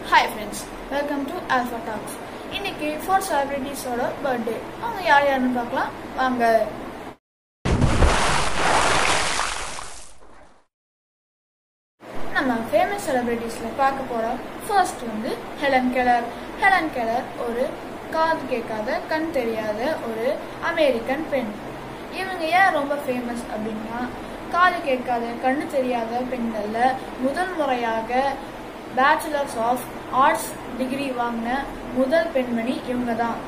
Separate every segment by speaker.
Speaker 1: hi friends welcome to Alpha Talks இன்னைக்கு four செலிபிரிட்டிஸோட birthday அவங்க யார் யாருன்னு பார்க்கலாம் வாங்க நம்ம ஃபேமஸ் செலிபிரிட்டிஸில் பார்க்க போகிற ஃபர்ஸ்ட் வந்து ஹெலன் கெலர் ஹெலன் கெலர் ஒரு காது கேட்காத கண் தெரியாத ஒரு அமெரிக்கன் பெண் இவங்க ஏன் ரொம்ப ஃபேமஸ் அப்படின்னா காது கேட்காத கண்ணு தெரியாத பெண்களில் முதல் முறையாக பேச்சுலர்ஸ் ஆஃப் ஆர்ட்ஸ் டிகிரி வாங்கின முதல் பெண்மணி இவங்க தான்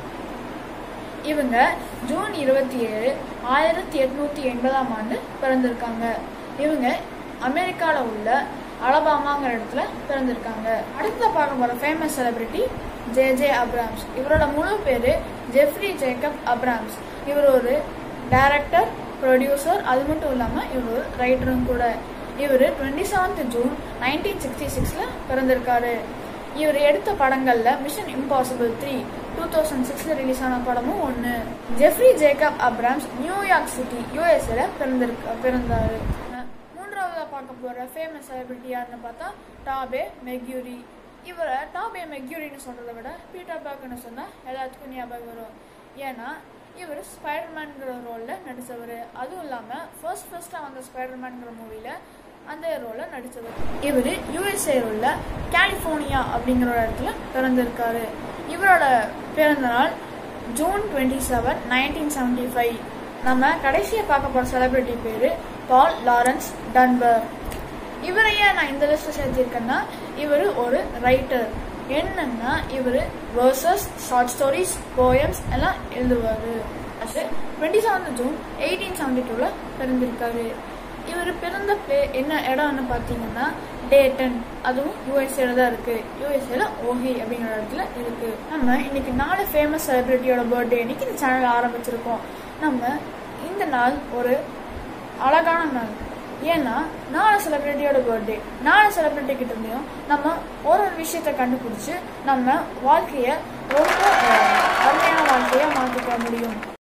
Speaker 1: இவங்க ஜூன் இருபத்தி ஏழு ஆயிரத்தி எட்நூத்தி எண்பதாம் ஆண்டு பிறந்திருக்காங்க இவங்க அமெரிக்காவில் உள்ள அலபாமாங்கிற இடத்துல பிறந்திருக்காங்க அடுத்த பார்க்க போற famous celebrity J J Abrams இவரோட முழு பேரு ஜெஃப்ரி ஜேக்கப் அப்ராம்ஸ் இவர் ஒரு டைரக்டர் ப்ரொடியூசர் அது மட்டும் இல்லாமல் இவர் ஒரு ரைட்டரும் கூட இவர் twenty seventh June nineteen sixty சிக்ஸில் பிறந்திருக்காரு இவர் எடுத்த படங்கள்ல Mission Impossible three two thousand சிக்ஸ்ல ரிலீஸ் ஆன படமும் ஒன்று Jeffrey Jacob Abrams New York city யூஎஸ்ஏல பிறந்திருக்க பிறந்தாரு மூன்றாவதா பார்க்க போற ஃபேமஸ் செலிபிரிட்டி யாருன்னு பார்த்தா டாபே மெக்யூரி இவரை டாபே மெக்யூரின்னு சொல்றதை விட பீட்டர் பேக்னு சொன்னா எல்லாத்துக்கும் ஞாபகம் வரும் ஏன்னா இவர் ஸ்பைடர்மேன்ங்கிற ரோல்ல நடிச்சவர் அதுவும் இல்லாம ஃபர்ஸ்ட் ஃபர்ஸ்டா வந்த ஸ்பைடர்மேன்ங்கிற மூவில அந்த ரோல நடிச்சவர் இவர் யூஎஸ்ஏ உள்ள கலிஃபோர்னியா அப்படிங்கிற ஒரு இடத்துல பிறந்திருக்காரு இவரோட பிறந்த நாள் June twenty seven nineteen seventy five நம்ம கடைசியாக பார்க்க போகிற செலிபிரிட்டி பேர் பால் லாரன்ஸ் டன்பர் இவரையே நான் இந்த லிஸ்ட்டில் சேர்த்திருக்கேன்னா இவர் ஒரு ரைட்டர் என்னன்னா இவர் வேர்சஸ் ஷார்ட் ஸ்டோரிஸ் போயம்ஸ் எல்லாம் எழுதுவார் அது twenty seventh June eighteen seventy டூவில் பிறந்திருக்காரு இவர் பிறந்த பிளே என்ன இடம்னு பார்த்தீங்கன்னா டேட்டன் அதுவும் யூஎஸ்ஏல தான் இருக்கு யூஎஸ்ஏல ஓஹி அப்படிங்கிற இடத்துல இருக்கு நம்ம இன்னைக்கு நாலு ஃபேமஸ் செலிபிரிட்டியோட பர்த்டே இன்னைக்கு இந்த சேனல் ஆரம்பிச்சிருக்கோம் நம்ம இந்த நாள் ஒரு அழகான நாள் ஏன்னா நாலு செலிபிரிட்டியோட பர்த்டே நாலு செலிபிரிட்டி கிட்ட இருந்தையும் நம்ம ஒரு ஒரு விஷயத்த கண்டுபிடிச்சு நம்ம வாழ்க்கைய ரொம்ப அருமையான வாழ்க்கைய மாற்றிக்க முடியும்